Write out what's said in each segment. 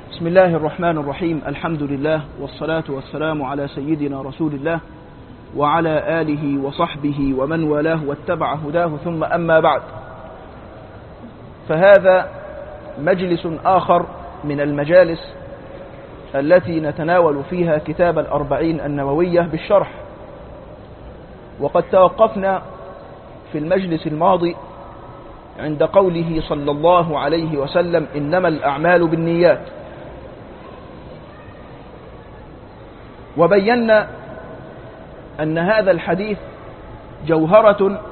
بسم الله الرحمن الرحيم الحمد لله والصلاة والسلام على سيدنا رسول الله وعلى آله وصحبه ومن والاه واتبع هداه ثم أما بعد فهذا مجلس آخر من المجالس التي نتناول فيها كتاب الأربعين النووية بالشرح وقد توقفنا في المجلس الماضي عند قوله صلى الله عليه وسلم إنما الأعمال بالنيات وبينا أن هذا الحديث جوهرة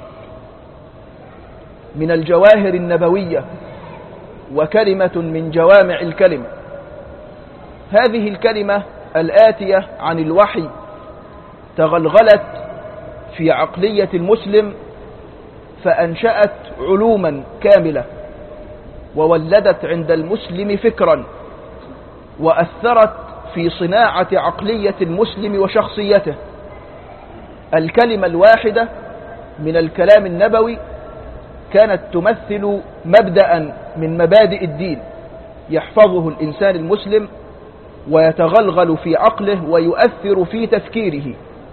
من الجواهر النبوية وكلمة من جوامع الكلم هذه الكلمة الآتية عن الوحي تغلغلت في عقلية المسلم فأنشأت علوما كاملة وولدت عند المسلم فكرا وأثرت في صناعة عقلية المسلم وشخصيته الكلمة الواحدة من الكلام النبوي كانت تمثل مبدأ من مبادئ الدين يحفظه الإنسان المسلم ويتغلغل في عقله ويؤثر في تفكيره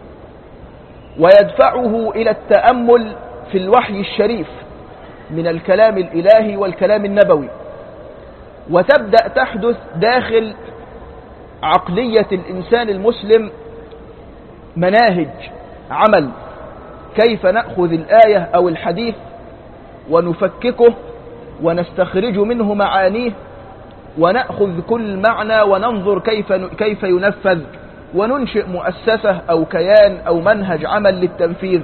ويدفعه إلى التأمل في الوحي الشريف من الكلام الإلهي والكلام النبوي وتبدأ تحدث داخل عقلية الإنسان المسلم مناهج عمل كيف نأخذ الآية أو الحديث ونفككه ونستخرج منه معانيه ونأخذ كل معنى وننظر كيف كيف ينفذ وننشئ مؤسسة أو كيان أو منهج عمل للتنفيذ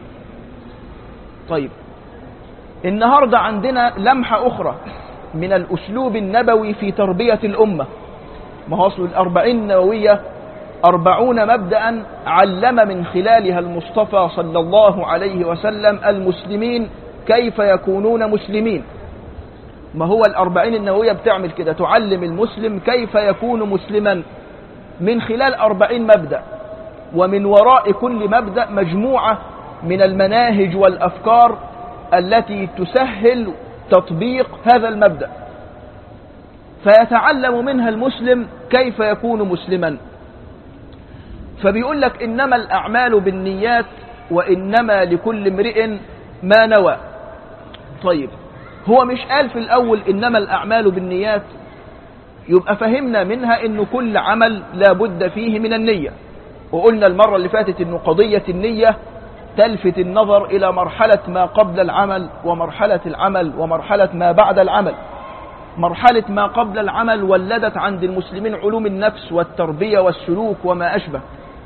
طيب النهاردة عندنا لمحة أخرى من الأسلوب النبوي في تربية الأمة ما هو أصل الأربعين النووية أربعون مبدأ علم من خلالها المصطفى صلى الله عليه وسلم المسلمين كيف يكونون مسلمين ما هو الأربعين النووية بتعمل كده تعلم المسلم كيف يكون مسلما من خلال أربعين مبدأ ومن وراء كل مبدأ مجموعة من المناهج والأفكار التي تسهل تطبيق هذا المبدأ فيتعلم منها المسلم كيف يكون مسلما فبيقول لك إنما الأعمال بالنيات وإنما لكل امرئ ما نوى طيب هو مش قال في الأول إنما الأعمال بالنيات يبقى فهمنا منها إنه كل عمل لابد فيه من النية وقلنا المرة اللي فاتت إنه قضية النية تلفت النظر إلى مرحلة ما قبل العمل ومرحلة العمل ومرحلة ما بعد العمل مرحلة ما قبل العمل ولدت عند المسلمين علوم النفس والتربية والسلوك وما أشبه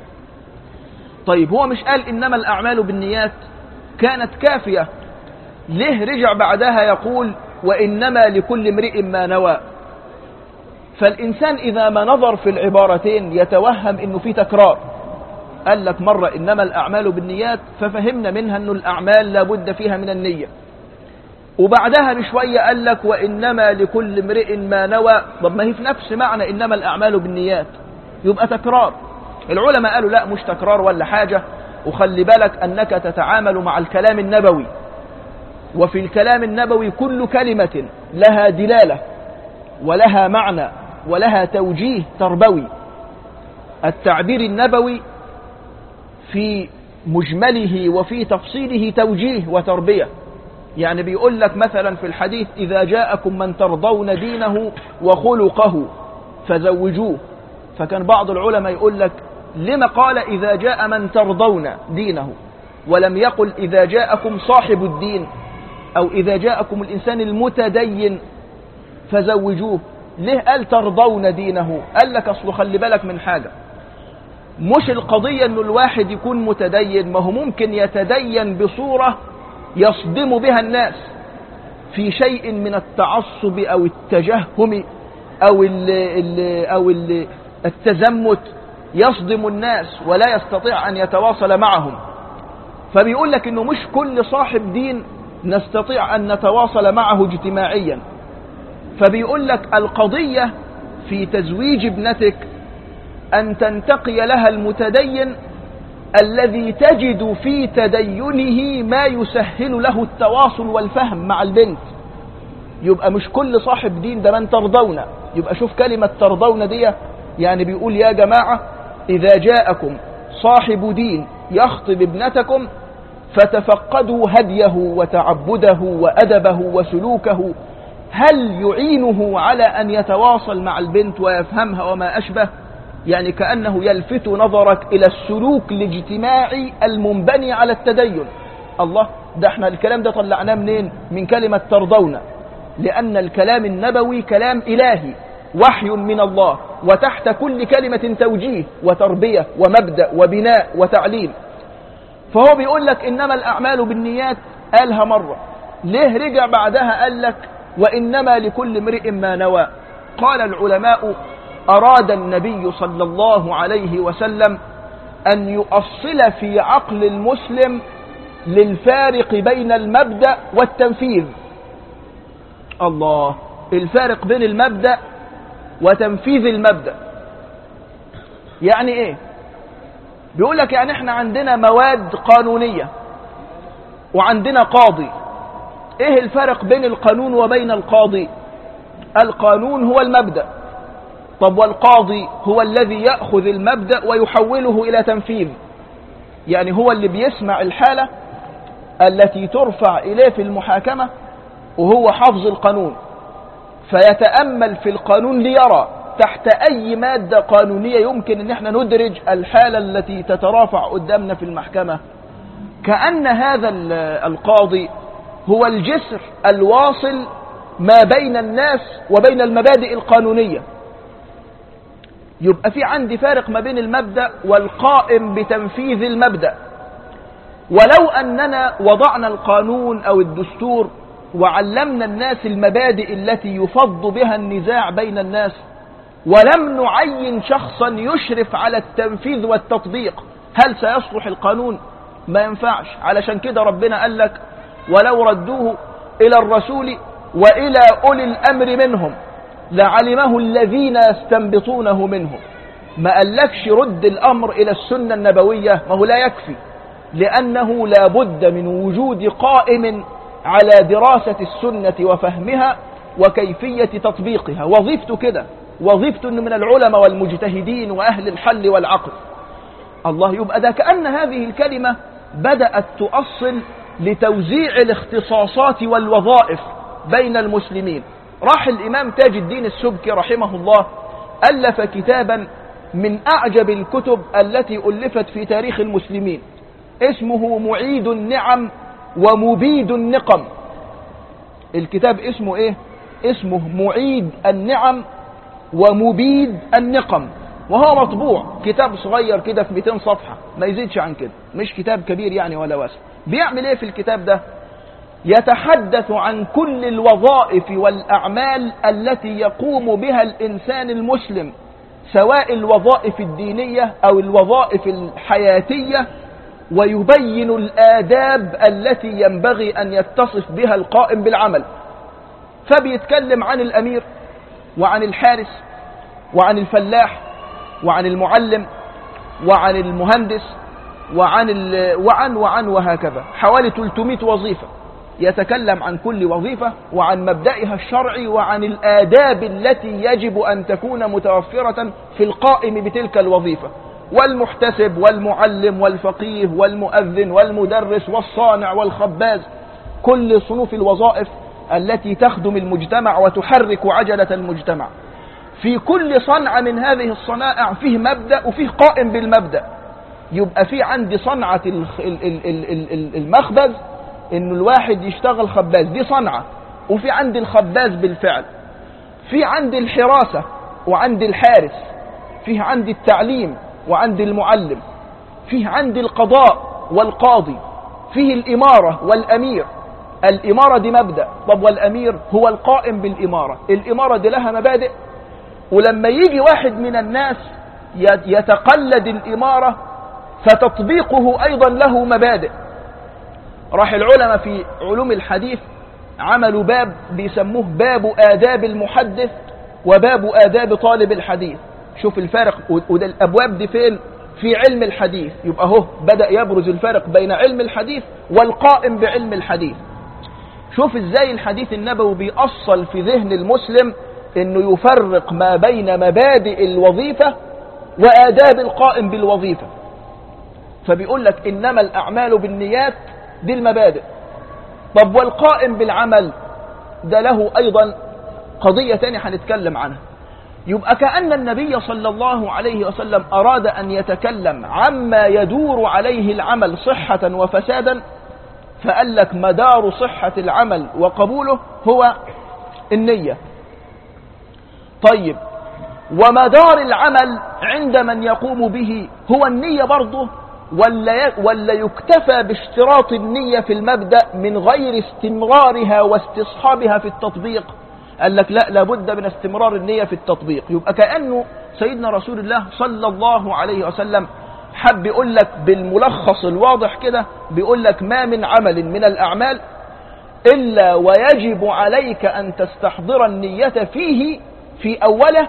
طيب هو مش قال إنما الأعمال بالنيات كانت كافية ليه رجع بعدها يقول وإنما لكل امرئ ما نوى فالإنسان إذا ما نظر في العبارتين يتوهم إنه في تكرار قال لك مرة إنما الأعمال بالنيات ففهمنا منها أن الأعمال لابد فيها من النية وبعدها بشوية قال لك وإنما لكل امرئ ما نوى طب ما هي في نفس معنى إنما الأعمال بالنيات يبقى تكرار العلماء قالوا لا مش تكرار ولا حاجة وخلي بالك أنك تتعامل مع الكلام النبوي وفي الكلام النبوي كل كلمة لها دلالة ولها معنى ولها توجيه تربوي التعبير النبوي في مجمله وفي تفصيله توجيه وتربية يعني بيقول لك مثلا في الحديث إذا جاءكم من ترضون دينه وخلقه فزوجوه فكان بعض العلماء يقول لك لما قال إذا جاء من ترضون دينه ولم يقل إذا جاءكم صاحب الدين أو إذا جاءكم الإنسان المتدين فزوجوه ليه قال ترضون دينه قال لك أصله خلي بالك من حاجة مش القضية أنه الواحد يكون متدين ما هو ممكن يتدين بصورة يصدم بها الناس في شيء من التعصب أو التجهم أو ال ال أو ال التزمت يصدم الناس ولا يستطيع أن يتواصل معهم فبيقول لك أنه مش كل صاحب دين نستطيع أن نتواصل معه اجتماعيا فبيقول لك القضية في تزويج ابنتك أن تنتقي لها المتدين الذي تجد في تدينه ما يسهل له التواصل والفهم مع البنت يبقى مش كل صاحب دين ده من ترضون يبقى شوف كلمة ترضون دي يعني بيقول يا جماعة إذا جاءكم صاحب دين يخطب ابنتكم فتفقدوا هديه وتعبده وأدبه وسلوكه هل يعينه على أن يتواصل مع البنت ويفهمها وما أشبه يعني كأنه يلفت نظرك إلى السلوك الاجتماعي المنبني على التدين الله ده احنا الكلام ده طلعناه منين من كلمة ترضون لأن الكلام النبوي كلام إلهي وحي من الله وتحت كل كلمة توجيه وتربية ومبدأ وبناء وتعليم فهو بيقول لك إنما الأعمال بالنيات قالها مرة ليه رجع بعدها قال لك وإنما لكل امرئ ما نوى قال العلماء أراد النبي صلى الله عليه وسلم أن يؤصل في عقل المسلم للفارق بين المبدأ والتنفيذ الله الفارق بين المبدأ وتنفيذ المبدأ يعني ايه بيقول لك يعني احنا عندنا مواد قانونية وعندنا قاضي ايه الفرق بين القانون وبين القاضي القانون هو المبدأ طب والقاضي هو الذي يأخذ المبدأ ويحوله إلى تنفيذ يعني هو اللي بيسمع الحالة التي ترفع إليه في المحاكمة وهو حافظ القانون فيتأمل في القانون ليرى تحت أي مادة قانونية يمكن أن احنا ندرج الحالة التي تترافع قدامنا في المحكمة كأن هذا القاضي هو الجسر الواصل ما بين الناس وبين المبادئ القانونية يبقى في عندي فارق ما بين المبدأ والقائم بتنفيذ المبدأ ولو أننا وضعنا القانون أو الدستور وعلمنا الناس المبادئ التي يفض بها النزاع بين الناس ولم نعين شخصا يشرف على التنفيذ والتطبيق هل سيصلح القانون ما ينفعش علشان كده ربنا قال لك ولو ردوه إلى الرسول وإلى أولي الأمر منهم لعلمه الذين يستنبطونه منهم ما قالكش رد الأمر إلى السنة النبوية ما هو لا يكفي لأنه لا بد من وجود قائم على دراسة السنة وفهمها وكيفية تطبيقها وظيفته كده وظيفته أنه من العلماء والمجتهدين وأهل الحل والعقل الله يبقى ده كأن هذه الكلمة بدأت تؤصل لتوزيع الاختصاصات والوظائف بين المسلمين راح الإمام تاج الدين السبكي رحمه الله ألف كتابا من أعجب الكتب التي ألفت في تاريخ المسلمين اسمه معيد النعم ومبيد النقم الكتاب اسمه ايه اسمه معيد النعم ومبيد النقم وهو مطبوع كتاب صغير كده في 200 صفحة ما يزيدش عن كده مش كتاب كبير يعني ولا واسع بيعمل ايه في الكتاب ده يتحدث عن كل الوظائف والأعمال التي يقوم بها الإنسان المسلم سواء الوظائف الدينية أو الوظائف الحياتية ويبين الآداب التي ينبغي أن يتصف بها القائم بالعمل فبيتكلم عن الأمير وعن الحارس وعن الفلاح وعن المعلم وعن المهندس وعن وعن وعن وهكذا حوالي 300 وظيفة يتكلم عن كل وظيفة وعن مبدئها الشرعي وعن الآداب التي يجب أن تكون متوفرة في القائم بتلك الوظيفة والمحتسب والمعلم والفقيه والمؤذن والمدرس والصانع والخباز كل صنوف الوظائف التي تخدم المجتمع وتحرك عجلة المجتمع في كل صنعة من هذه الصنائع فيه مبدأ وفيه قائم بالمبدأ يبقى في عندي صنعة المخبز انه الواحد يشتغل خباز دي صنعة وفي عندي الخباز بالفعل في عندي الحراسة وعندي الحارس فيه عندي التعليم وعندي المعلم فيه عندي القضاء والقاضي فيه الإمارة والأمير الإمارة دي مبدأ طب والأمير هو القائم بالإمارة الإمارة دي لها مبادئ ولما يجي واحد من الناس يتقلد الإمارة فتطبيقه أيضا له مبادئ راح العلماء في علوم الحديث عملوا باب بيسموه باب آداب المحدث وباب آداب طالب الحديث شوف الفارق وده الأبواب دي فين في علم الحديث يبقى هو بدأ يبرز الفارق بين علم الحديث والقائم بعلم الحديث شوف ازاي الحديث النبوي بيأصل في ذهن المسلم انه يفرق ما بين مبادئ الوظيفة وآداب القائم بالوظيفة فبيقول لك إنما الأعمال بالنيات دي المبادئ طب والقائم بالعمل ده له أيضا قضية تانية هنتكلم عنها يبقى كأن النبي صلى الله عليه وسلم أراد أن يتكلم عما يدور عليه العمل صحة وفسادا فقال لك مدار صحة العمل وقبوله هو النية طيب ومدار العمل عند من يقوم به هو النية برضه ولا ولا يكتفى باشتراط النية في المبدأ من غير استمرارها واستصحابها في التطبيق قال لك لا لابد من استمرار النية في التطبيق يبقى كأنه سيدنا رسول الله صلى الله عليه وسلم حب يقول لك بالملخص الواضح كده بيقول لك ما من عمل من الأعمال إلا ويجب عليك أن تستحضر النية فيه في أوله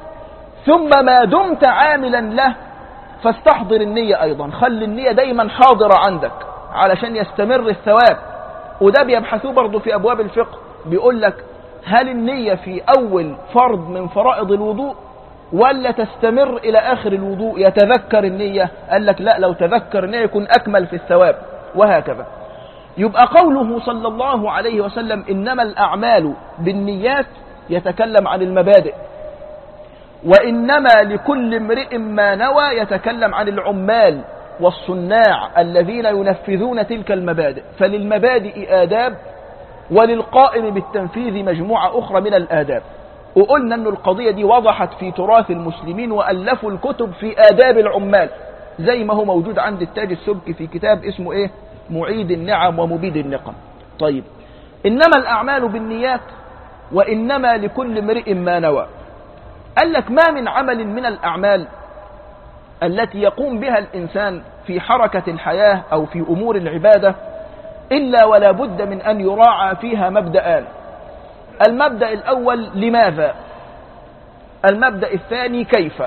ثم ما دمت عاملا له فاستحضر النية أيضا خلي النية دايما حاضرة عندك علشان يستمر الثواب وده بيبحثوه برضه في أبواب الفقه بيقول لك هل النية في أول فرض من فرائض الوضوء ولا تستمر إلى آخر الوضوء يتذكر النية قال لك لا لو تذكر النية يكون أكمل في الثواب وهكذا يبقى قوله صلى الله عليه وسلم إنما الأعمال بالنيات يتكلم عن المبادئ وإنما لكل امرئ ما نوى يتكلم عن العمال والصناع الذين ينفذون تلك المبادئ فللمبادئ آداب وللقائم بالتنفيذ مجموعة أخرى من الآداب وقلنا أن القضية دي وضحت في تراث المسلمين وألفوا الكتب في آداب العمال زي ما هو موجود عند التاج السبكي في كتاب اسمه إيه معيد النعم ومبيد النقم طيب إنما الأعمال بالنيات وإنما لكل امرئ ما نوى قال لك ما من عمل من الأعمال التي يقوم بها الإنسان في حركة الحياة أو في أمور العبادة إلا ولا بد من أن يراعى فيها مبدأان المبدأ الأول لماذا المبدأ الثاني كيف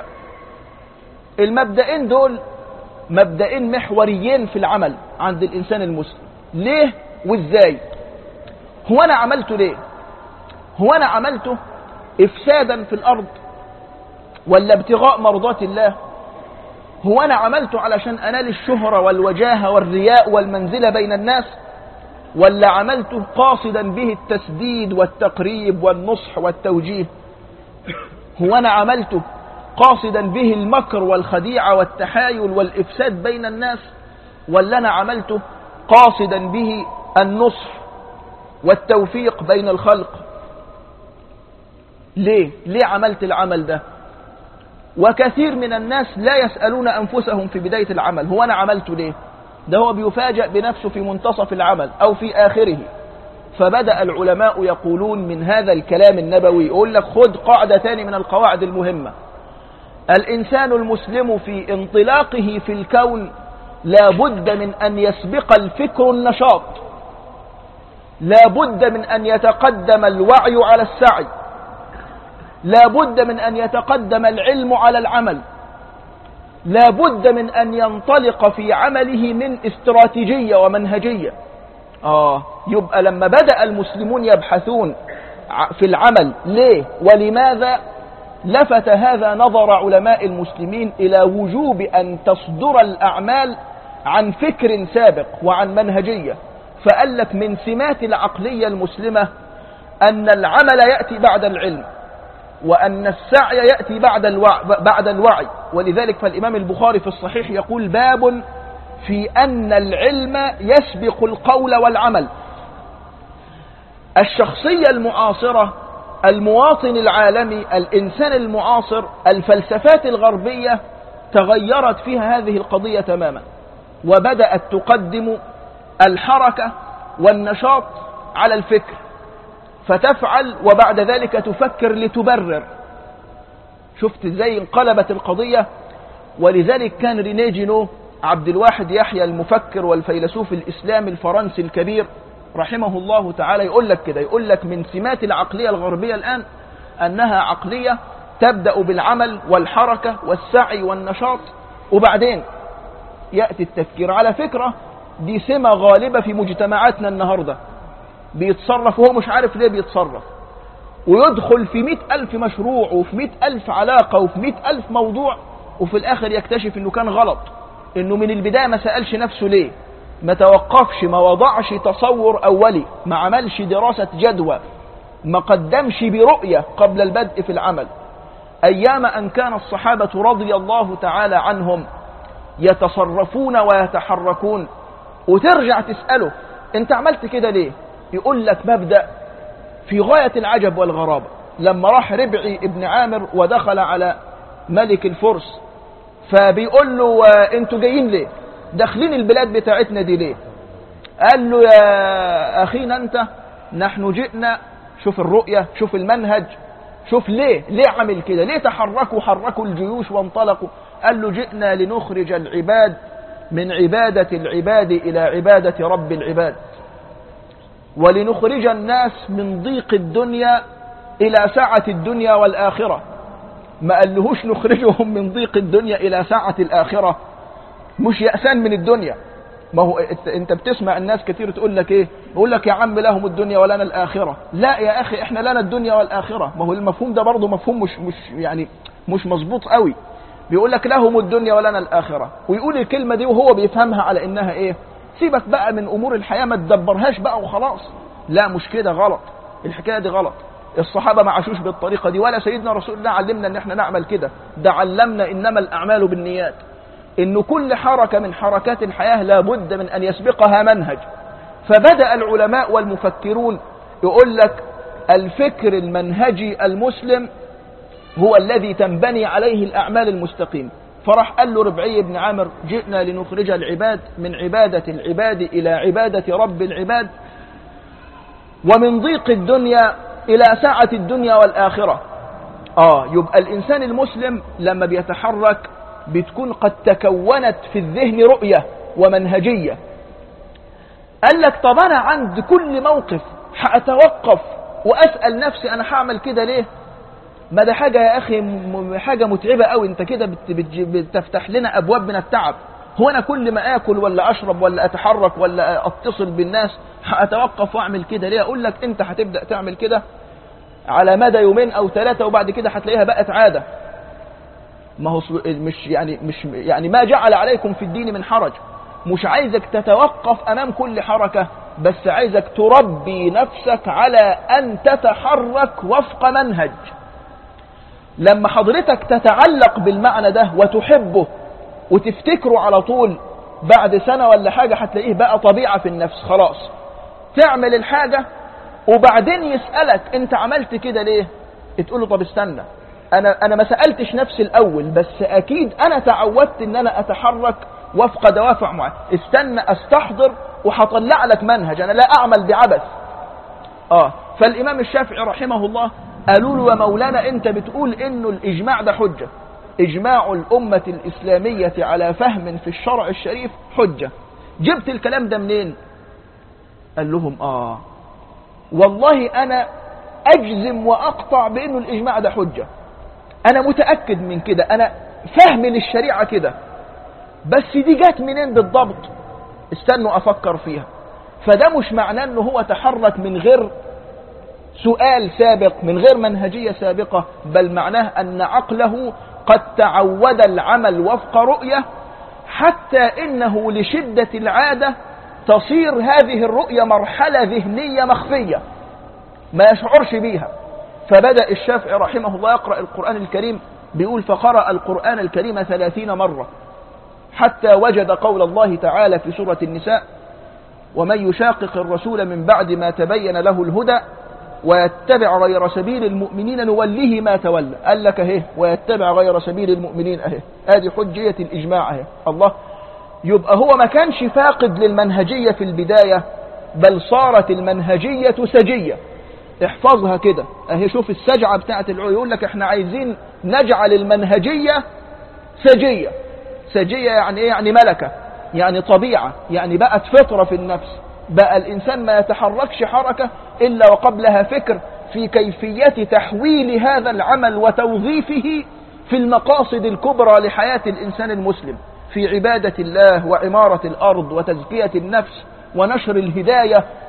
المبدأين دول مبدأين محوريين في العمل عند الإنسان المسلم ليه وإزاي هو أنا عملته ليه هو أنا عملته إفسادا في الأرض ولا ابتغاء مرضات الله هو أنا عملته علشان أنال الشهرة والوجاهة والرياء والمنزلة بين الناس ولا عملته قاصدا به التسديد والتقريب والنصح والتوجيه هو أنا عملته قاصدا به المكر والخديعة والتحايل والإفساد بين الناس ولا أنا عملته قاصدا به النصح والتوفيق بين الخلق ليه ليه عملت العمل ده وكثير من الناس لا يسألون أنفسهم في بداية العمل هو أنا عملت ليه ده هو بيفاجأ بنفسه في منتصف العمل أو في آخره فبدأ العلماء يقولون من هذا الكلام النبوي يقول لك خد قاعدة تاني من القواعد المهمة الإنسان المسلم في انطلاقه في الكون لا بد من أن يسبق الفكر النشاط لا بد من أن يتقدم الوعي على السعي لا بد من أن يتقدم العلم على العمل لا بد من أن ينطلق في عمله من استراتيجية ومنهجية آه يبقى لما بدأ المسلمون يبحثون في العمل ليه ولماذا لفت هذا نظر علماء المسلمين إلى وجوب أن تصدر الأعمال عن فكر سابق وعن منهجية فقال لك من سمات العقلية المسلمة أن العمل يأتي بعد العلم وأن السعي يأتي بعد الوعي, بعد الوعي ولذلك فالإمام البخاري في الصحيح يقول باب في أن العلم يسبق القول والعمل الشخصية المعاصرة المواطن العالمي الإنسان المعاصر الفلسفات الغربية تغيرت فيها هذه القضية تماما وبدأت تقدم الحركة والنشاط على الفكر فتفعل وبعد ذلك تفكر لتبرر شفت ازاي انقلبت القضية ولذلك كان رينيه جينو عبد الواحد يحيى المفكر والفيلسوف الإسلامي الفرنسي الكبير رحمه الله تعالى يقول لك كده يقول لك من سمات العقلية الغربية الآن أنها عقلية تبدأ بالعمل والحركة والسعي والنشاط وبعدين يأتي التفكير على فكرة دي سمة غالبة في مجتمعاتنا النهاردة بيتصرف وهو مش عارف ليه بيتصرف ويدخل في مئة ألف مشروع وفي مئة ألف علاقة وفي مئة ألف موضوع وفي الآخر يكتشف إنه كان غلط إنه من البداية ما سألش نفسه ليه ما توقفش ما وضعش تصور أولي ما عملش دراسة جدوى ما قدمش برؤية قبل البدء في العمل أيام أن كان الصحابة رضي الله تعالى عنهم يتصرفون ويتحركون وترجع تسأله انت عملت كده ليه يقول لك مبدأ في غاية العجب والغرابة لما راح ربعي ابن عامر ودخل على ملك الفرس فبيقول له انتوا جايين ليه داخلين البلاد بتاعتنا دي ليه قال له يا أخينا أنت نحن جئنا شوف الرؤية شوف المنهج شوف ليه ليه عمل كده ليه تحركوا حركوا الجيوش وانطلقوا قال له جئنا لنخرج العباد من عبادة العباد إلى عبادة رب العباد ولنخرج الناس من ضيق الدنيا إلى سعة الدنيا والآخرة ما قالهوش نخرجهم من ضيق الدنيا إلى سعة الآخرة مش يأسان من الدنيا ما هو انت بتسمع الناس كتير تقول لك ايه يقول لك يا عم لهم الدنيا ولنا الآخرة لا يا أخي احنا لنا الدنيا والآخرة ما هو المفهوم ده برضه مفهوم مش مش يعني مش مظبوط قوي بيقول لك لهم الدنيا ولنا الآخرة ويقول الكلمة دي وهو بيفهمها على انها ايه سيبك بقى من امور الحياة ما تدبرهاش بقى وخلاص لا مش كده غلط الحكاية دي غلط الصحابة ما عاشوش بالطريقة دي ولا سيدنا رسول الله علمنا ان احنا نعمل كده ده علمنا انما الاعمال بالنيات ان كل حركة من حركات الحياة لابد من ان يسبقها منهج فبدأ العلماء والمفكرون يقول لك الفكر المنهجي المسلم هو الذي تنبني عليه الأعمال المستقيم فراح قال له ربعي بن عامر جئنا لنخرج العباد من عبادة العباد إلى عبادة رب العباد ومن ضيق الدنيا إلى سعة الدنيا والآخرة آه يبقى الإنسان المسلم لما بيتحرك بتكون قد تكونت في الذهن رؤية ومنهجية قال لك طب أنا عند كل موقف هأتوقف وأسأل نفسي أنا هعمل كده ليه ما ده حاجة يا أخي م- حاجة متعبة قوي أنت كده بت- بتج- بتفتح لنا أبواب من التعب هو أنا كل ما آكل ولا أشرب ولا أتحرك ولا أتصل بالناس هأتوقف وأعمل كده ليه أقول لك أنت هتبدأ تعمل كده على مدى يومين أو ثلاثة وبعد كده هتلاقيها بقت عادة ما هو ص- مش يعني مش يعني ما جعل عليكم في الدين من حرج مش عايزك تتوقف أمام كل حركة بس عايزك تربي نفسك على أن تتحرك وفق منهج لما حضرتك تتعلق بالمعنى ده وتحبه وتفتكره على طول بعد سنة ولا حاجة هتلاقيه بقى طبيعة في النفس خلاص تعمل الحاجة وبعدين يسألك انت عملت كده ليه تقول له طب استنى انا انا ما سألتش نفسي الاول بس اكيد انا تعودت ان انا اتحرك وفق دوافع معينة استنى استحضر وهطلع لك منهج انا لا اعمل بعبث اه فالامام الشافعي رحمه الله قالوا له يا مولانا انت بتقول انه الاجماع ده حجة اجماع الامة الاسلامية على فهم في الشرع الشريف حجة جبت الكلام ده منين قال لهم اه والله انا اجزم واقطع بانه الاجماع ده حجة انا متأكد من كده انا فهم للشريعة كده بس دي جت منين بالضبط استنوا افكر فيها فده مش معناه انه هو تحرك من غير سؤال سابق من غير منهجية سابقة بل معناه أن عقله قد تعود العمل وفق رؤية حتى إنه لشدة العادة تصير هذه الرؤية مرحلة ذهنية مخفية ما يشعرش بيها فبدأ الشافعي رحمه الله يقرأ القرآن الكريم بيقول فقرأ القرآن الكريم ثلاثين مرة حتى وجد قول الله تعالى في سورة النساء ومن يشاقق الرسول من بعد ما تبين له الهدى ويتبع غير سبيل المؤمنين نوليه ما تولى قال لك اهي ويتبع غير سبيل المؤمنين اهي ادي حجية الاجماع اهي الله يبقى هو ما كانش فاقد للمنهجية في البداية بل صارت المنهجية سجية احفظها كده اهي شوف السجعة بتاعت العلو يقول لك احنا عايزين نجعل المنهجية سجية سجية يعني ايه يعني ملكة يعني طبيعة يعني بقت فطرة في النفس بقى الإنسان ما يتحركش حركة إلا وقبلها فكر في كيفية تحويل هذا العمل وتوظيفه في المقاصد الكبرى لحياة الإنسان المسلم في عبادة الله وعمارة الأرض وتزكية النفس ونشر الهداية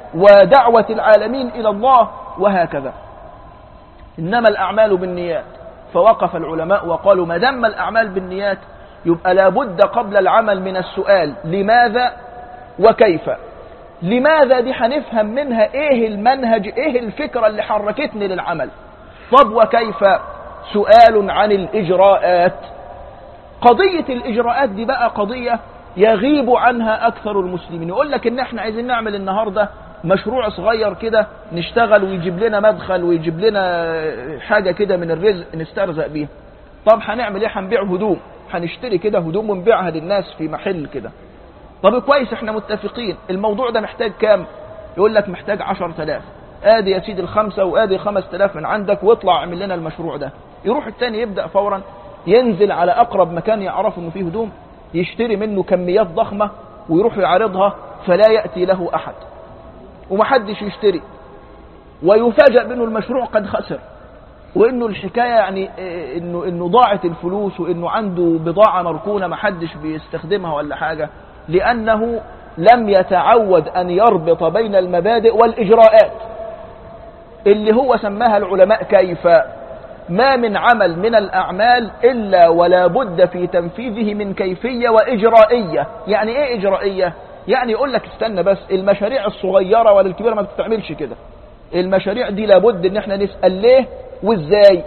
ودعوة العالمين إلى الله وهكذا إنما الأعمال بالنيات فوقف العلماء وقالوا ما دام الأعمال بالنيات يبقى لابد قبل العمل من السؤال لماذا وكيف لماذا دي هنفهم منها ايه المنهج ايه الفكرة اللي حركتني للعمل طب وكيف سؤال عن الإجراءات قضية الإجراءات دي بقى قضية يغيب عنها أكثر المسلمين يقول لك إن إحنا عايزين نعمل النهاردة مشروع صغير كده نشتغل ويجيب لنا مدخل ويجيب لنا حاجة كده من الرزق نسترزق بيها طب هنعمل ايه هنبيع هدوم هنشتري كده هدوم ونبيعها للناس في محل كده طب كويس احنا متفقين الموضوع ده محتاج كام يقول لك محتاج عشر تلاف ادي يا سيدي الخمسة وادي خمس تلاف من عندك واطلع اعمل لنا المشروع ده يروح التاني يبدأ فورا ينزل على اقرب مكان يعرف انه فيه هدوم يشتري منه كميات ضخمة ويروح يعرضها فلا يأتي له احد ومحدش يشتري ويفاجأ بانه المشروع قد خسر وانه الحكاية يعني انه انه ضاعت الفلوس وانه عنده بضاعة مركونة محدش بيستخدمها ولا حاجة لانه لم يتعود ان يربط بين المبادئ والاجراءات اللي هو سماها العلماء كيف ما من عمل من الاعمال الا ولا بد في تنفيذه من كيفية واجرائية يعني ايه اجرائية يعني يقول لك استنى بس المشاريع الصغيرة ولا الكبيرة ما بتتعملش كده المشاريع دي لابد ان احنا نسأل ليه وازاي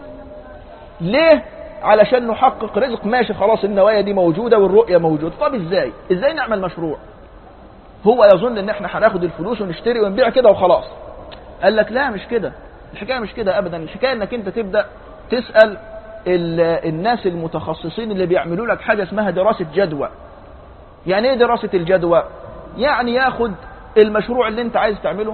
ليه علشان نحقق رزق ماشي خلاص النوايا دي موجودة والرؤية موجودة طب ازاي ازاي نعمل مشروع هو يظن ان احنا هناخد الفلوس ونشتري ونبيع كده وخلاص قال لك لا مش كده الحكاية مش كده ابدا الحكاية انك انت تبدأ تسأل الناس المتخصصين اللي بيعملوا لك حاجة اسمها دراسة جدوى يعني ايه دراسة الجدوى يعني ياخد المشروع اللي انت عايز تعمله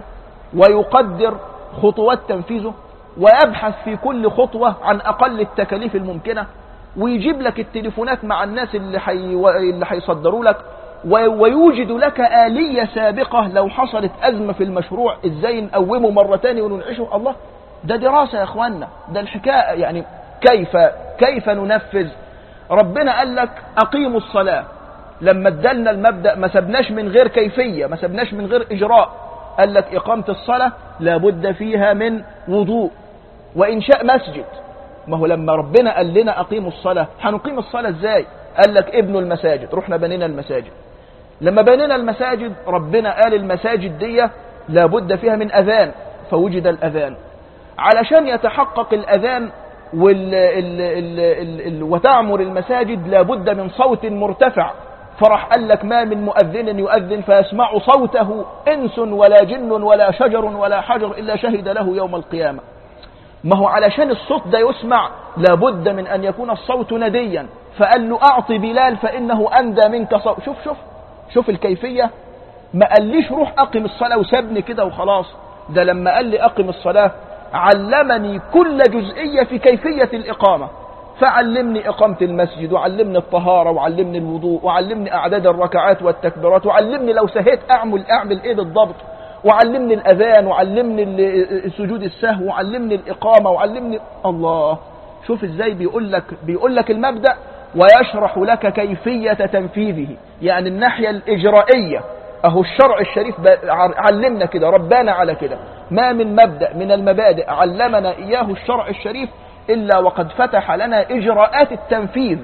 ويقدر خطوات تنفيذه ويبحث في كل خطوة عن أقل التكاليف الممكنة ويجيب لك التليفونات مع الناس اللي حي... اللي هيصدروا لك ويوجد لك آلية سابقة لو حصلت أزمة في المشروع إزاي نقومه مرة تاني وننعشه الله ده دراسة يا أخوانا ده الحكاية يعني كيف كيف ننفذ ربنا قال لك أقيموا الصلاة لما ادلنا المبدأ ما سبناش من غير كيفية ما سبناش من غير إجراء قال لك إقامة الصلاة لابد فيها من وضوء وإنشاء مسجد ما هو لما ربنا قال لنا أقيموا الصلاة هنقيم الصلاة إزاي قال لك ابنوا المساجد رحنا بنينا المساجد لما بنينا المساجد ربنا قال المساجد دي لابد فيها من أذان فوجد الأذان علشان يتحقق الأذان وال ال ال ال ال وتعمر المساجد لابد من صوت مرتفع فرح قال لك ما من مؤذن يؤذن فيسمع صوته إنس ولا جن ولا شجر ولا حجر إلا شهد له يوم القيامة ما هو علشان الصوت ده يسمع لابد من أن يكون الصوت نديا فقال له أعطي بلال فإنه أندى منك صوت شوف شوف شوف الكيفية ما قاليش روح أقم الصلاة وسابني كده وخلاص ده لما قال لي أقم الصلاة علمني كل جزئية في كيفية الإقامة فعلمني إقامة المسجد وعلمني الطهارة وعلمني الوضوء وعلمني أعداد الركعات والتكبيرات وعلمني لو سهيت أعمل أعمل إيه بالضبط وعلمني الأذان وعلمني سجود السهو وعلمني الإقامة وعلمني الله شوف إزاي بيقول لك بيقول لك المبدأ ويشرح لك كيفية تنفيذه يعني الناحية الإجرائية أهو الشرع الشريف علمنا كده ربنا على كده ما من مبدأ من المبادئ علمنا إياه الشرع الشريف إلا وقد فتح لنا إجراءات التنفيذ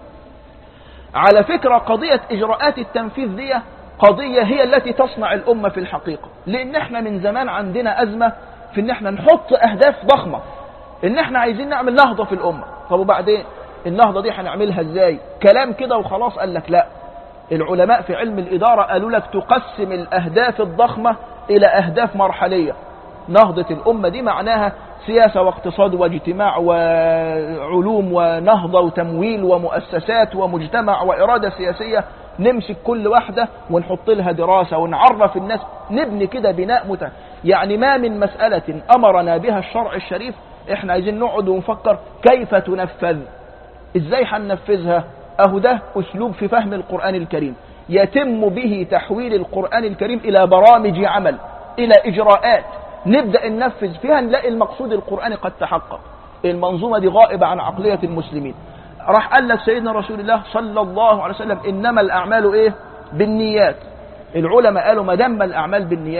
على فكرة قضية إجراءات التنفيذ دي قضية هي التي تصنع الأمة في الحقيقة لأن احنا من زمان عندنا أزمة في ان احنا نحط أهداف ضخمة ان احنا عايزين نعمل نهضة في الأمة طب وبعدين النهضة دي هنعملها ازاي كلام كده وخلاص قال لك لا العلماء في علم الإدارة قالوا لك تقسم الأهداف الضخمة إلى أهداف مرحلية نهضة الأمة دي معناها سياسة واقتصاد واجتماع وعلوم ونهضة وتمويل ومؤسسات ومجتمع وإرادة سياسية نمسك كل واحدة ونحط لها دراسة ونعرف الناس نبني كده بناء مت يعني ما من مسألة أمرنا بها الشرع الشريف احنا عايزين نقعد ونفكر كيف تنفذ ازاي هننفذها اهو ده اسلوب في فهم القرآن الكريم يتم به تحويل القرآن الكريم الى برامج عمل الى اجراءات نبدأ ننفذ فيها نلاقي المقصود القرآني قد تحقق المنظومة دي غائبة عن عقلية المسلمين راح قال لك سيدنا رسول الله صلى الله عليه وسلم إنما الأعمال إيه بالنيات العلماء قالوا ما دام الأعمال بالنيات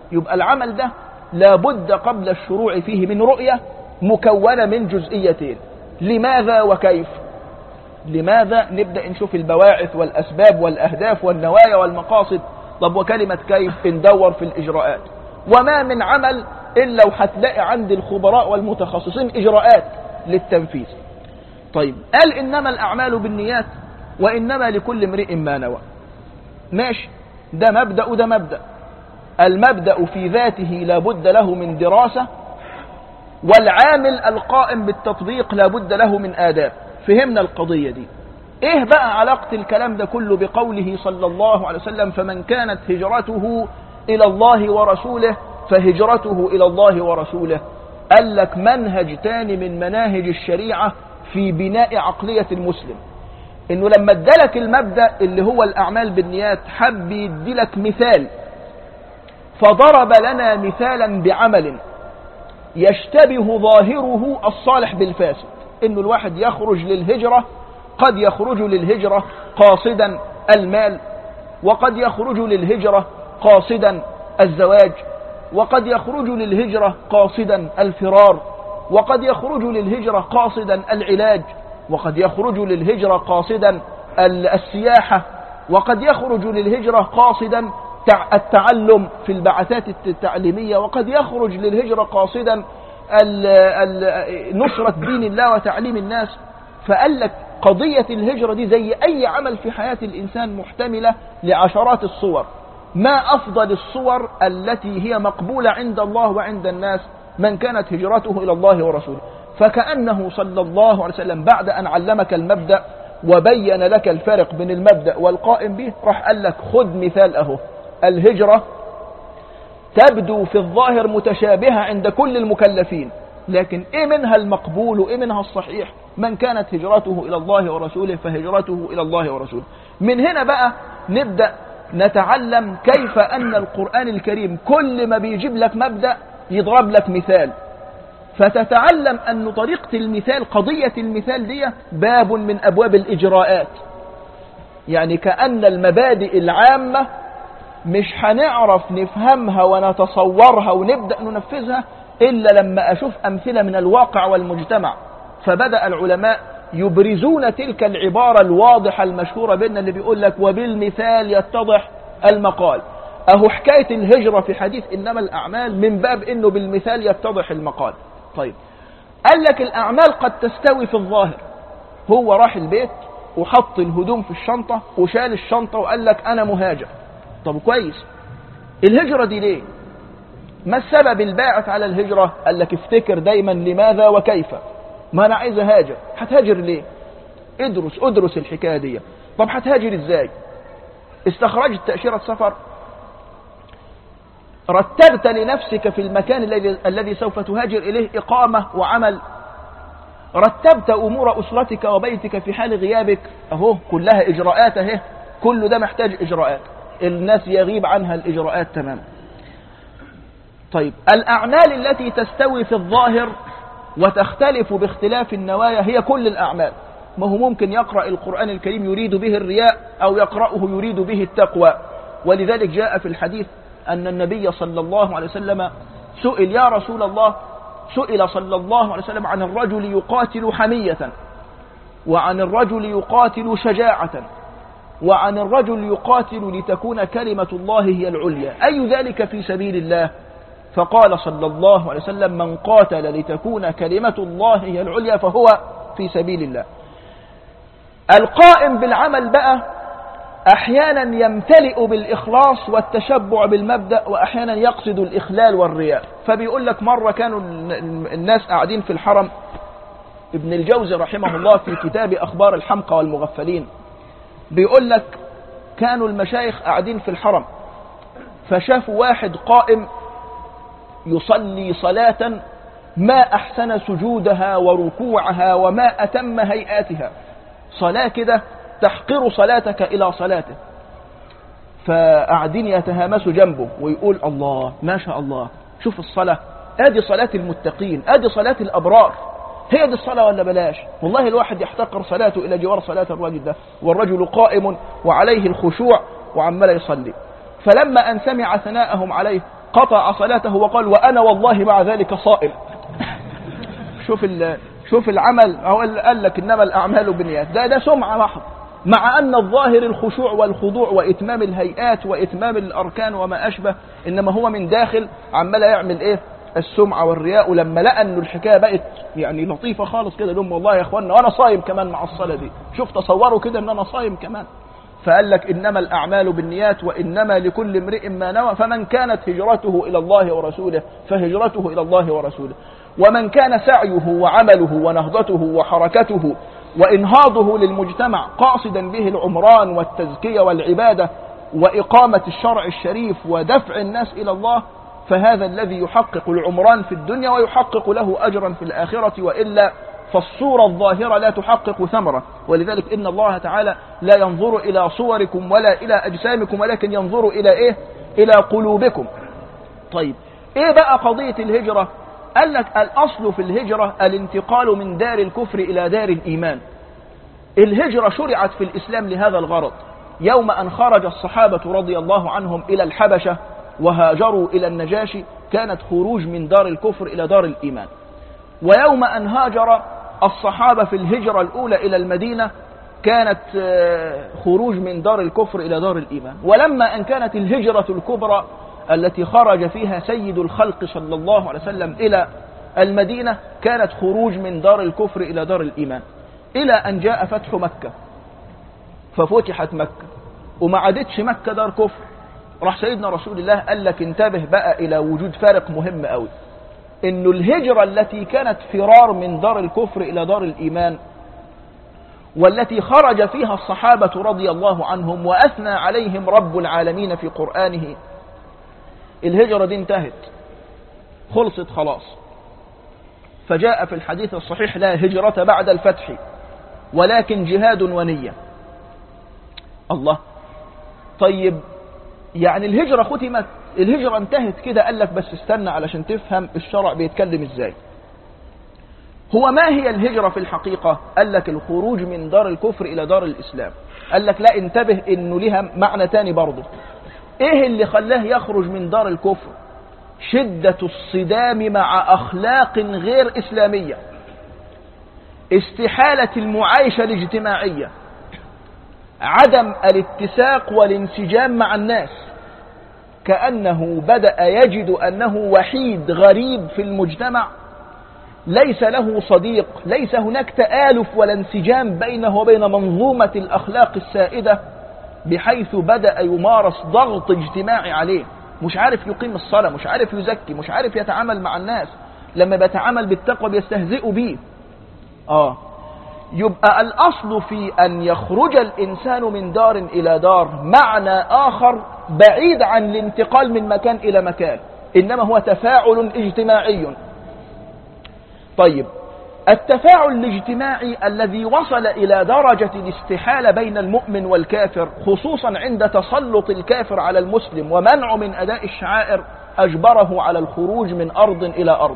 يبقى العمل ده لابد قبل الشروع فيه من رؤية مكونة من جزئيتين لماذا وكيف لماذا نبدأ نشوف البواعث والأسباب والأهداف والنوايا والمقاصد طب وكلمة كيف ندور في الإجراءات وما من عمل إلا وهتلاقي عند الخبراء والمتخصصين إجراءات للتنفيذ طيب قال إنما الأعمال بالنيات وإنما لكل امرئ ما نوى ماشي ده مبدأ وده مبدأ المبدأ في ذاته لابد له من دراسة والعامل القائم بالتطبيق لابد له من آداب فهمنا القضية دي ايه بقى علاقة الكلام ده كله بقوله صلى الله عليه وسلم فمن كانت هجرته إلى الله ورسوله فهجرته إلى الله ورسوله قال لك منهج تاني من مناهج الشريعة في بناء عقلية المسلم انه لما ادالك المبدأ اللي هو الأعمال بالنيات حب يديلك مثال فضرب لنا مثالا بعمل يشتبه ظاهره الصالح بالفاسد انه الواحد يخرج للهجرة قد يخرج للهجرة قاصدا المال وقد يخرج للهجرة قاصدا الزواج وقد يخرج للهجرة قاصدا الفرار وقد يخرج للهجرة قاصدا العلاج وقد يخرج للهجرة قاصدا السياحة وقد يخرج للهجرة قاصدا التعلم في البعثات التعليمية وقد يخرج للهجرة قاصدا نصرة دين الله وتعليم الناس فقال لك قضية الهجرة دي زي أي عمل في حياة الإنسان محتملة لعشرات الصور ما أفضل الصور التي هي مقبولة عند الله وعند الناس من كانت هجرته إلى الله ورسوله فكأنه صلى الله عليه وسلم بعد أن علمك المبدأ وبين لك الفرق بين المبدأ والقائم به راح قال لك خذ مثال أهو الهجرة تبدو في الظاهر متشابهة عند كل المكلفين لكن ايه منها المقبول وايه منها الصحيح من كانت هجرته الى الله ورسوله فهجرته الى الله ورسوله من هنا بقى نبدأ نتعلم كيف ان القرآن الكريم كل ما بيجيب لك مبدأ يضرب لك مثال فتتعلم أن طريقة المثال قضية المثال دي باب من أبواب الإجراءات يعني كأن المبادئ العامة مش هنعرف نفهمها ونتصورها ونبدأ ننفذها إلا لما أشوف أمثلة من الواقع والمجتمع فبدأ العلماء يبرزون تلك العبارة الواضحة المشهورة بيننا اللي بيقول لك وبالمثال يتضح المقال أهو حكاية الهجرة في حديث إنما الأعمال من باب إنه بالمثال يتضح المقال طيب قال لك الأعمال قد تستوي في الظاهر هو راح البيت وحط الهدوم في الشنطة وشال الشنطة وقال لك أنا مهاجر طب كويس الهجرة دي ليه ما السبب الباعث على الهجرة قال لك افتكر دايما لماذا وكيف ما أنا عايز أهاجر هتهاجر ليه ادرس ادرس الحكاية دي طب هتهاجر ازاي استخرجت تأشيرة سفر رتبت لنفسك في المكان الذي الذي سوف تهاجر إليه إقامة وعمل رتبت أمور أسرتك وبيتك في حال غيابك أهو كلها إجراءات أهي كل ده محتاج إجراءات الناس يغيب عنها الإجراءات تماما طيب الأعمال التي تستوي في الظاهر وتختلف باختلاف النوايا هي كل الأعمال ما هو ممكن يقرأ القرآن الكريم يريد به الرياء أو يقرأه يريد به التقوى ولذلك جاء في الحديث أن النبي صلى الله عليه وسلم سئل يا رسول الله سئل صلى الله عليه وسلم عن الرجل يقاتل حمية وعن الرجل يقاتل شجاعة وعن الرجل يقاتل لتكون كلمة الله هي العليا أي ذلك في سبيل الله فقال صلى الله عليه وسلم من قاتل لتكون كلمة الله هي العليا فهو في سبيل الله القائم بالعمل بقى أحيانا يمتلئ بالإخلاص والتشبع بالمبدأ وأحيانا يقصد الإخلال والرياء فبيقول لك مرة كانوا الناس قاعدين في الحرم ابن الجوزي رحمه الله في كتاب أخبار الحمقى والمغفلين بيقول لك كانوا المشايخ قاعدين في الحرم فشافوا واحد قائم يصلي صلاة ما أحسن سجودها وركوعها وما أتم هيئاتها صلاة كده تحقر صلاتك إلى صلاته فقاعدين يتهامسوا جنبه ويقول الله ما شاء الله شوف الصلاة ادي صلاة المتقين ادي صلاة الأبرار هي دي الصلاة ولا بلاش والله الواحد يحتقر صلاته إلى جوار صلاة الرجل ده والرجل قائم وعليه الخشوع وعمال يصلي فلما أن سمع ثناءهم عليه قطع صلاته وقال وأنا والله مع ذلك صائم شوف شوف العمل هو قال لك إنما الأعمال بالنيات ده ده سمعة محض مع أن الظاهر الخشوع والخضوع وإتمام الهيئات وإتمام الأركان وما أشبه إنما هو من داخل عمال يعمل إيه السمعة والرياء ولما لقى أن الحكاية بقت يعني لطيفة خالص كده لهم والله يا أخوانا وأنا صايم كمان مع الصلاة دي شوف تصوروا كده أن أنا صايم كمان فقال لك إنما الأعمال بالنيات وإنما لكل امرئ ما نوى فمن كانت هجرته إلى الله ورسوله فهجرته إلى الله ورسوله ومن كان سعيه وعمله ونهضته وحركته وإنهاضه للمجتمع قاصدا به العمران والتزكية والعبادة وإقامة الشرع الشريف ودفع الناس إلى الله فهذا الذي يحقق العمران في الدنيا ويحقق له أجرا في الآخرة وإلا فالصورة الظاهرة لا تحقق ثمرة ولذلك إن الله تعالى لا ينظر إلى صوركم ولا إلى أجسامكم ولكن ينظر إلى إيه إلى قلوبكم طيب إيه بقى قضية الهجرة قال لك الأصل في الهجرة الانتقال من دار الكفر إلى دار الإيمان الهجرة شرعت في الإسلام لهذا الغرض يوم أن خرج الصحابة رضي الله عنهم إلى الحبشة وهاجروا إلى النجاشي كانت خروج من دار الكفر إلى دار الإيمان ويوم أن هاجر الصحابة في الهجرة الأولى إلى المدينة كانت خروج من دار الكفر إلى دار الإيمان ولما أن كانت الهجرة الكبرى التي خرج فيها سيد الخلق صلى الله عليه وسلم إلى المدينة كانت خروج من دار الكفر إلى دار الإيمان إلى أن جاء فتح مكة ففتحت مكة وما عادتش مكة دار كفر راح سيدنا رسول الله قال لك انتبه بقى إلى وجود فارق مهم قوي إنه الهجرة التي كانت فرار من دار الكفر إلى دار الإيمان والتي خرج فيها الصحابة رضي الله عنهم وأثنى عليهم رب العالمين في قرآنه الهجرة دي انتهت خلصت خلاص فجاء في الحديث الصحيح لا هجرة بعد الفتح ولكن جهاد ونية الله طيب يعني الهجرة ختمت الهجرة انتهت كده قال لك بس استنى علشان تفهم الشرع بيتكلم ازاي هو ما هي الهجرة في الحقيقة قال لك الخروج من دار الكفر إلى دار الإسلام قال لك لا انتبه انه لها معنى تاني برضه ايه اللي خلاه يخرج من دار الكفر شدة الصدام مع أخلاق غير إسلامية استحالة المعايشة الاجتماعية عدم الاتساق والانسجام مع الناس كأنه بدأ يجد أنه وحيد غريب في المجتمع ليس له صديق ليس هناك تآلف ولا انسجام بينه وبين منظومة الأخلاق السائدة بحيث بدأ يمارس ضغط اجتماعي عليه مش عارف يقيم الصلاة مش عارف يزكي مش عارف يتعامل مع الناس لما بيتعامل بالتقوى بيستهزئوا بيه آه يبقى الأصل في أن يخرج الإنسان من دار إلى دار معنى آخر بعيد عن الانتقال من مكان إلى مكان إنما هو تفاعل اجتماعي طيب التفاعل الاجتماعي الذي وصل إلى درجة الاستحالة بين المؤمن والكافر خصوصا عند تسلط الكافر على المسلم ومنعه من أداء الشعائر أجبره على الخروج من أرض إلى أرض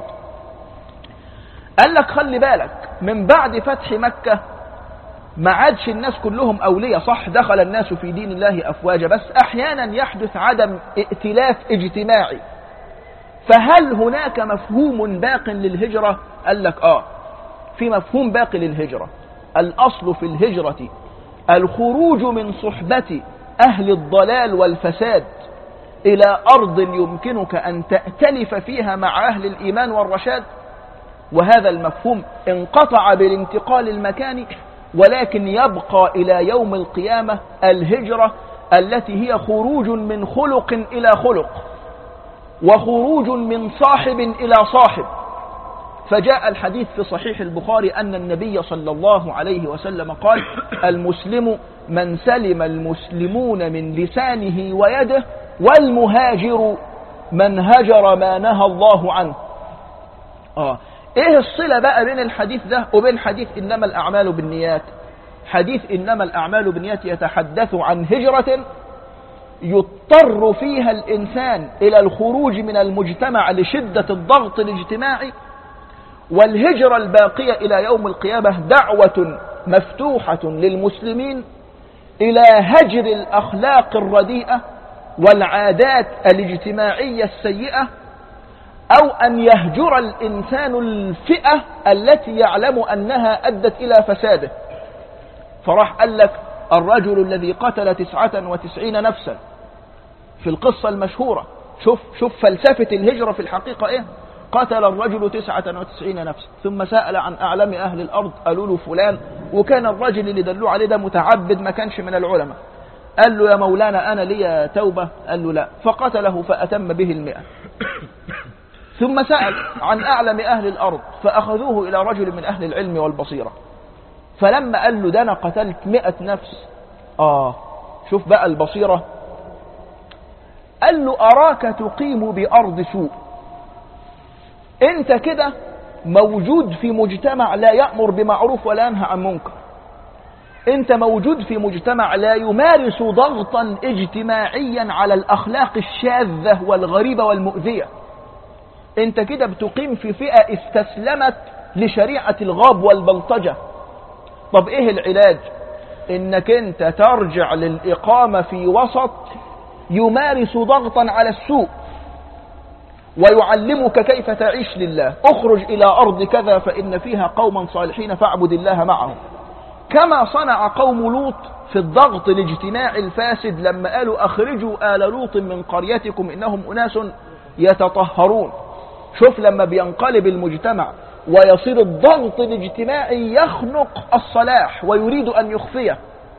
قال لك خلي بالك من بعد فتح مكة ما عادش الناس كلهم أولياء صح دخل الناس في دين الله أفواجا بس أحيانا يحدث عدم ائتلاف اجتماعي فهل هناك مفهوم باق للهجرة قال لك آه في مفهوم باقي للهجرة الأصل في الهجرة الخروج من صحبة أهل الضلال والفساد إلى أرض يمكنك أن تأتلف فيها مع أهل الإيمان والرشاد وهذا المفهوم انقطع بالانتقال المكاني ولكن يبقى إلى يوم القيامة الهجرة التي هي خروج من خلق إلى خلق وخروج من صاحب إلى صاحب فجاء الحديث في صحيح البخاري أن النبي صلى الله عليه وسلم قال المسلم من سلم المسلمون من لسانه ويده والمهاجر من هجر ما نهى الله عنه آه. ايه الصلة بقى بين الحديث ده وبين حديث انما الاعمال بالنيات حديث انما الاعمال بالنيات يتحدث عن هجرة يضطر فيها الانسان الى الخروج من المجتمع لشدة الضغط الاجتماعي والهجرة الباقية الى يوم القيامة دعوة مفتوحة للمسلمين الى هجر الاخلاق الرديئة والعادات الاجتماعية السيئة أو أن يهجر الإنسان الفئة التي يعلم أنها أدت إلى فساده فراح قال لك الرجل الذي قتل تسعة وتسعين نفسا في القصة المشهورة شوف, شوف فلسفة الهجرة في الحقيقة إيه قتل الرجل تسعة وتسعين نفسا ثم سأل عن أعلم أهل الأرض قالوا له فلان وكان الرجل اللي دلوه عليه ده متعبد ما كانش من العلماء قال له يا مولانا أنا لي توبة قال له لا فقتله فأتم به المئة ثم سأل عن أعلم أهل الأرض فأخذوه إلى رجل من أهل العلم والبصيرة فلما قال له ده أنا قتلت مئة نفس آه شوف بقى البصيرة قال له أراك تقيم بأرض سوء أنت كده موجود في مجتمع لا يأمر بمعروف ولا ينهى عن منكر أنت موجود في مجتمع لا يمارس ضغطا اجتماعيا على الأخلاق الشاذة والغريبة والمؤذية أنت كده بتقيم في فئة استسلمت لشريعة الغاب والبلطجة طب إيه العلاج إنك أنت ترجع للإقامة في وسط يمارس ضغطا على السوء ويعلمك كيف تعيش لله اخرج إلى أرض كذا فإن فيها قوما صالحين فاعبد الله معهم كما صنع قوم لوط في الضغط الاجتماعي الفاسد لما قالوا أخرجوا آل لوط من قريتكم إنهم أناس يتطهرون شوف لما بينقلب المجتمع ويصير الضغط الاجتماعي يخنق الصلاح ويريد أن يخفيه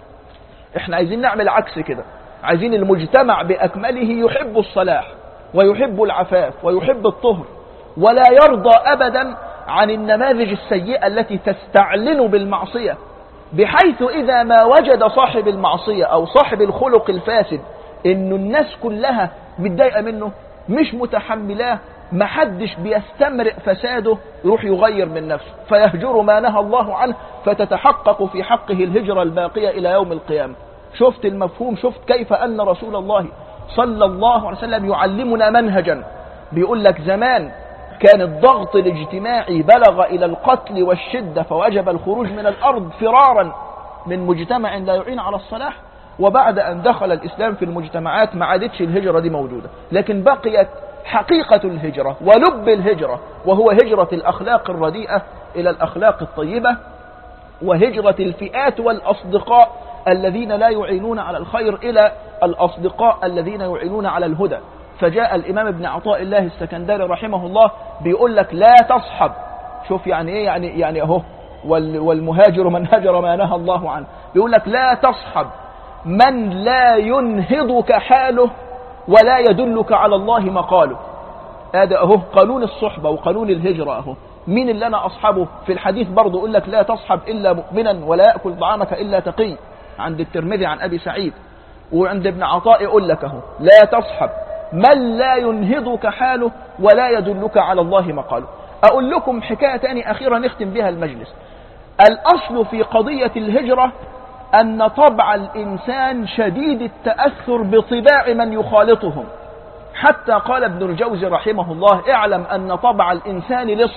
احنا عايزين نعمل عكس كده عايزين المجتمع بأكمله يحب الصلاح ويحب العفاف ويحب الطهر ولا يرضى أبدا عن النماذج السيئة التي تستعلن بالمعصية بحيث إذا ما وجد صاحب المعصية أو صاحب الخلق الفاسد إن الناس كلها متضايقة منه مش متحملاه محدش بيستمرئ فساده يروح يغير من نفسه فيهجر ما نهى الله عنه فتتحقق في حقه الهجرة الباقية إلى يوم القيامة شفت المفهوم شفت كيف أن رسول الله صلى الله عليه وسلم يعلمنا منهجا بيقول لك زمان كان الضغط الاجتماعي بلغ إلى القتل والشدة فوجب الخروج من الأرض فرارا من مجتمع لا يعين على الصلاح وبعد أن دخل الإسلام في المجتمعات ما عادتش الهجرة دي موجودة لكن بقيت حقيقة الهجرة ولب الهجرة وهو هجرة الأخلاق الرديئة إلى الأخلاق الطيبة وهجرة الفئات والأصدقاء الذين لا يعينون على الخير إلى الأصدقاء الذين يعينون على الهدى فجاء الإمام ابن عطاء الله السكندري رحمه الله بيقول لك لا تصحب شوف يعني إيه يعني يعني أهو والمهاجر من هجر ما نهى الله عنه بيقول لك لا تصحب من لا ينهضك حاله ولا يدلك على الله مقاله هذا أهو قانون الصحبة وقانون الهجرة أهو مين اللي أنا أصحبه في الحديث برضه يقول لك لا تصحب إلا مؤمنا ولا يأكل طعامك إلا تقي عند الترمذي عن أبي سعيد وعند ابن عطاء يقول لك أهو لا تصحب من لا ينهضك حاله ولا يدلك على الله مقاله أقول لكم حكاية تاني أخيرة نختم بها المجلس الأصل في قضية الهجرة أن طبع الإنسان شديد التأثر بطباع من يخالطهم حتى قال ابن الجوزي رحمه الله اعلم أن طبع الإنسان لص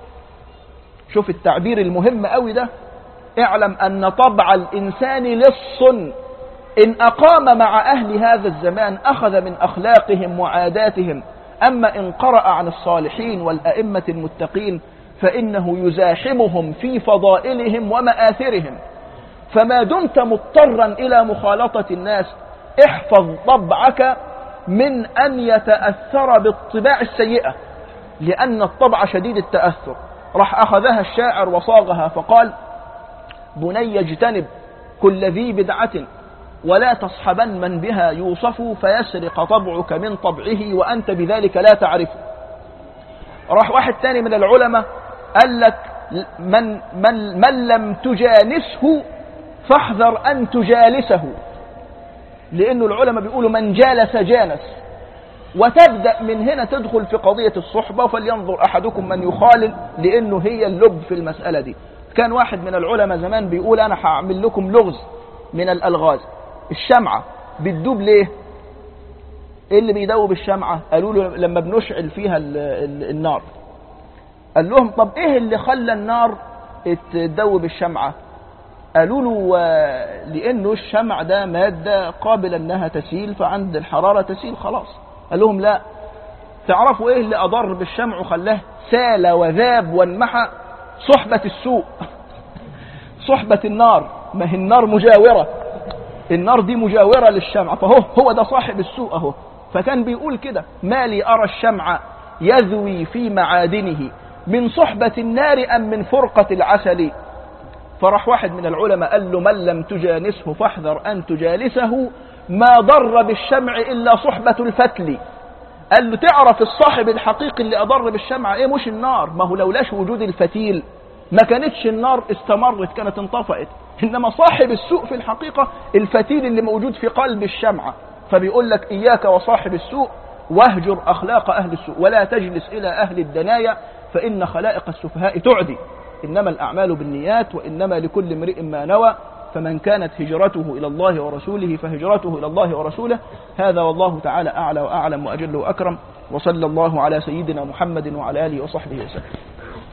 شوف التعبير المهم قوي ده اعلم أن طبع الإنسان لص إن أقام مع أهل هذا الزمان أخذ من أخلاقهم وعاداتهم أما إن قرأ عن الصالحين والأئمة المتقين فإنه يزاحمهم في فضائلهم ومآثرهم فما دمت مضطرا إلى مخالطة الناس احفظ طبعك من أن يتأثر بالطباع السيئة لأن الطبع شديد التأثر راح أخذها الشاعر وصاغها فقال بني اجتنب كل ذي بدعة ولا تصحبن من بها يوصف فيسرق طبعك من طبعه وأنت بذلك لا تعرفه راح واحد تاني من العلماء قال لك من, من, من لم تجانسه فاحذر أن تجالسه لأنه العلماء بيقولوا من جالس جانس وتبدأ من هنا تدخل في قضية الصحبة فلينظر أحدكم من يخالل لأنه هي اللب في المسألة دي كان واحد من العلماء زمان بيقول أنا هعمل لكم لغز من الألغاز الشمعة بتدوب ليه ايه اللي بيدوب الشمعة قالوا له لما بنشعل فيها ال ال النار قال لهم طب ايه اللي خلى النار تدوب الشمعة قالوا له آه، لانه الشمع ده ماده قابله انها تسيل فعند الحراره تسيل خلاص قال لهم لا تعرفوا ايه اللي اضر بالشمع وخلاه سال وذاب وانمحى صحبه السوء صحبه النار ما هي النار مجاوره النار دي مجاوره للشمع فهو هو ده صاحب السوء اهو فكان بيقول كده ما لي ارى الشمع يذوي في معادنه من صحبه النار ام من فرقه العسل فراح واحد من العلماء قال له من لم تجانسه فاحذر أن تجالسه ما ضر بالشمع إلا صحبة الفتل قال له تعرف الصاحب الحقيقي اللي أضر بالشمع إيه مش النار ما هو لولاش وجود الفتيل ما كانتش النار استمرت كانت انطفأت إنما صاحب السوء في الحقيقة الفتيل اللي موجود في قلب الشمعة فبيقول لك إياك وصاحب السوء واهجر أخلاق أهل السوء ولا تجلس إلى أهل الدنايا فإن خلائق السفهاء تعدي إنما الأعمال بالنيات وإنما لكل امرئ ما نوى فمن كانت هجرته إلى الله ورسوله فهجرته إلى الله ورسوله هذا والله تعالى أعلى وأعلم وأجل وأكرم وصلى الله على سيدنا محمد وعلى آله وصحبه وسلم